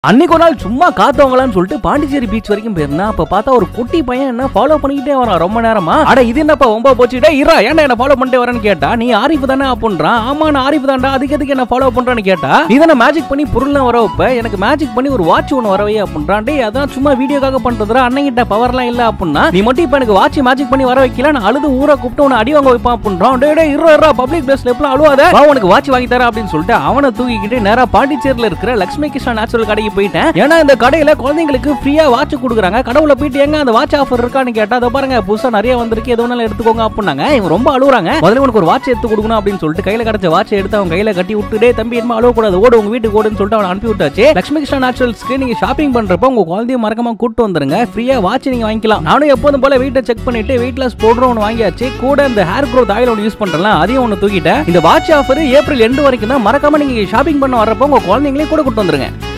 அன்னைக்கு ஒரு நாள் சும்மா காத்தவங்களான்னு சொல்லிட்டு பாண்டிச்சேரி பீச் வரைக்கும் போயிருந்தேன் அப்ப பார்த்தா ஒரு குட்டி பையன் என்ன ஃபாலோ பண்ணிக்கிட்டே வரான் ரொம்ப நேரமா அட இது என்னப்பா ரொம்ப போச்சுட்டே இரா ஏன்டா என்ன ஃபாலோ பண்ணிட்டே வரேன்னு கேட்டா நீ ஆரிஃப் தானே அப்படின்றான் ஆமா நான் ஆரிஃப் தான்டா அதுக்கு எதுக்கு என்ன ஃபாலோ பண்றான்னு கேட்டா இதனை மேஜிக் பண்ணி பொருள்லாம் வர வைப்ப எனக்கு மேஜிக் பண்ணி ஒரு வாட்ச் ஒன்று வரவே அப்படின்றான் டேய் அதான் சும்மா வீடியோக்காக பண்றதுடா அண்ணங்கிட்ட பவர்லாம் இல்ல அப்படின்னா நீ மட்டும் இப்ப எனக்கு வாட்ச் மேஜிக் பண்ணி வர வைக்கல நான் அழுது ஊரை கூப்பிட்டு உன்னை அடி வாங்க வைப்பான் அப்படின்றான் டேய் டேய் இருறா இருறா பப்ளிக் பிளேஸ்ல எப்பலாம் அழுவாத வா உனக்கு வாட்ச் வாங்கி தரேன் அப்படின்னு சொல்லிட்டு அவனை தூக்கிக்கிட்டு நேரா பாண்டிச்சேரியில இருக்கிற லக்ஷ்மி கிருஷ்ணா நேச்சுரல் கடைக்கு போயிட்டேன் ஏன்னா இந்த கடையில குழந்தைங்களுக்கு ஃப்ரீயா வாட்ச் கொடுக்குறாங்க கடவுள போயிட்டு எங்க அந்த வாட்ச் ஆஃபர் இருக்கான்னு கேட்டா அதை பாருங்க புதுசா நிறைய வந்திருக்கு எது வேணாலும் எடுத்துக்கோங்க அப்படின்னாங்க இவங்க ரொம்ப அழுகுறாங்க முதல்ல உனக்கு ஒரு வாட்ச் எடுத்து கொடுக்கணும் அப்படின்னு சொல்லிட்டு கையில கிடைச்ச வாட்ச் எடுத்து அவங்க கையில கட்டி விட்டுட்டே தம்பி என்ன அழுவ கூடாது ஓடு உங்க வீட்டுக்கு ஓடுன்னு சொல்லிட்டு அவனை அனுப்பி விட்டாச்சு லட்சுமி கிருஷ்ணா நேச்சுரல்ஸ்க்கு நீங்க ஷாப்பிங் பண்றப்ப உங்க குழந்தைய மறக்காம கூட்டு வந்துருங்க ஃப்ரீயா வாட்ச் நீங்க வாங்கிக்கலாம் நானும் எப்போதும் போல வீட்டை செக் பண்ணிட்டு வெயிட் லாஸ் பவுடர் ஒன்று வாங்கியாச்சு கூட இந்த ஹேர் க்ரோத் ஆயில் ஒன்று யூஸ் பண்றேன் அதையும் ஒன்று தூக்கிட்டேன் இந்த வாட்ச் ஆஃபர் ஏப்ரல் எண்டு வரைக்கும் தான் மறக்காம நீங்க ஷாப்பிங் பண்ண வரப்போ உங்க குழந்தைங்களே கூட கூட்டு வந்துருங்க